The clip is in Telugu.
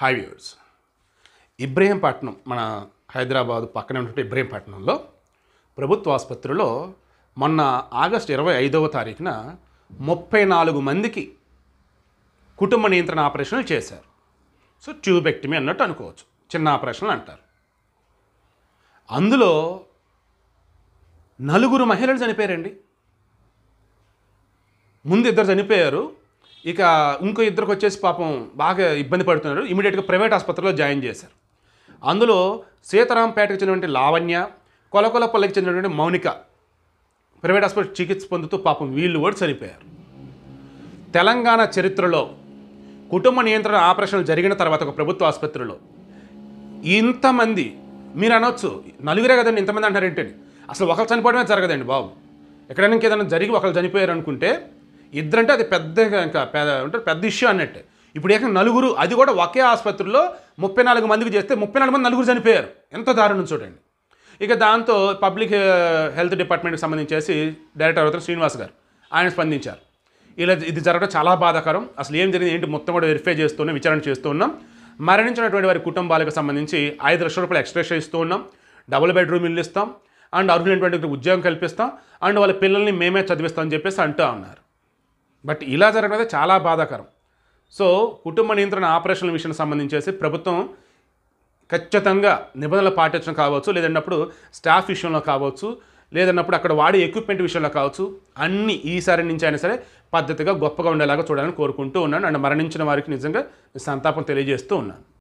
హాయ్ వ్యూవర్స్ ఇబ్రహీంపట్నం మన హైదరాబాద్ పక్కనే ఉన్నటువంటి ఇబ్రహీంపట్నంలో ప్రభుత్వ ఆసుపత్రిలో మొన్న ఆగస్టు ఇరవై ఐదవ తారీఖున ముప్పై నాలుగు మందికి కుటుంబ నియంత్రణ ఆపరేషన్లు చేశారు సో ట్యూబెక్టమీ అన్నట్టు అనుకోవచ్చు చిన్న ఆపరేషన్లు అంటారు అందులో నలుగురు మహిళలు చనిపోయారండి ముందు ఇద్దరు చనిపోయారు ఇక ఇంకో ఇద్దరికి వచ్చేసి పాపం బాగా ఇబ్బంది పడుతున్నారు ఇమీడియట్గా ప్రైవేట్ ఆసుపత్రిలో జాయిన్ చేశారు అందులో సీతారాంపేటకు చెందినటువంటి లావణ్య కొలకొలపల్లికి చెందినటువంటి మౌనిక ప్రైవేట్ హాస్పిటల్ చికిత్స పొందుతూ పాపం వీళ్ళు కూడా చనిపోయారు తెలంగాణ చరిత్రలో కుటుంబ నియంత్రణ ఆపరేషన్లు జరిగిన తర్వాత ఒక ప్రభుత్వ ఆసుపత్రిలో ఇంతమంది మీరు అనొచ్చు నలుగురే కదండి ఇంతమంది అంటారు ఏంటండి అసలు ఒకరు చనిపోవడమే జరగదండి బాబు ఎక్కడైనా ఇంకేదైనా జరిగి ఒకరు చనిపోయారు అనుకుంటే ఇద్దరంటే అది పెద్ద ఇంకా పెద్ద అంటే పెద్ద ఇష్యూ అన్నట్టే ఇప్పుడు ఏకంగా నలుగురు అది కూడా ఒకే ఆసుపత్రిలో ముప్పై నాలుగు మందికి చేస్తే ముప్పై నాలుగు మంది నలుగురు చనిపోయారు ఎంత దారుణం చూడండి ఇక దాంతో పబ్లిక్ హెల్త్ డిపార్ట్మెంట్కి సంబంధించేసి డైరెక్టర్ అవుతారు శ్రీనివాస్ గారు ఆయన స్పందించారు ఇలా ఇది జరగడం చాలా బాధాకరం అసలు ఏం జరిగింది ఏంటి మొత్తం కూడా వెరిఫై చేస్తున్నాం విచారణ చేస్తూ ఉన్నాం మరణించినటువంటి వారి కుటుంబాలకు సంబంధించి ఐదు లక్షల రూపాయలు ఎక్స్ట్రా ఇస్తూ ఉన్నాం డబుల్ బెడ్రూమ్ ఇల్లు ఇస్తాం అండ్ అర్హులైనటువంటి ఉద్యోగం కల్పిస్తాం అండ్ వాళ్ళ పిల్లల్ని మేమే చదివిస్తాం అని చెప్పేసి అంటూ ఉన్నారు బట్ ఇలా జరగడం అయితే చాలా బాధాకరం సో కుటుంబ నియంత్రణ ఆపరేషన్ల విషయానికి సంబంధించేసి ప్రభుత్వం ఖచ్చితంగా నిబంధనలు పాటించడం కావచ్చు లేదన్నప్పుడు స్టాఫ్ విషయంలో కావచ్చు లేదన్నప్పుడు అక్కడ వాడే ఎక్విప్మెంట్ విషయంలో కావచ్చు అన్ని ఈసారి నుంచి అయినా సరే పద్ధతిగా గొప్పగా ఉండేలాగా చూడాలని కోరుకుంటూ ఉన్నాను అండ్ మరణించిన వారికి నిజంగా సంతాపం తెలియజేస్తూ ఉన్నాను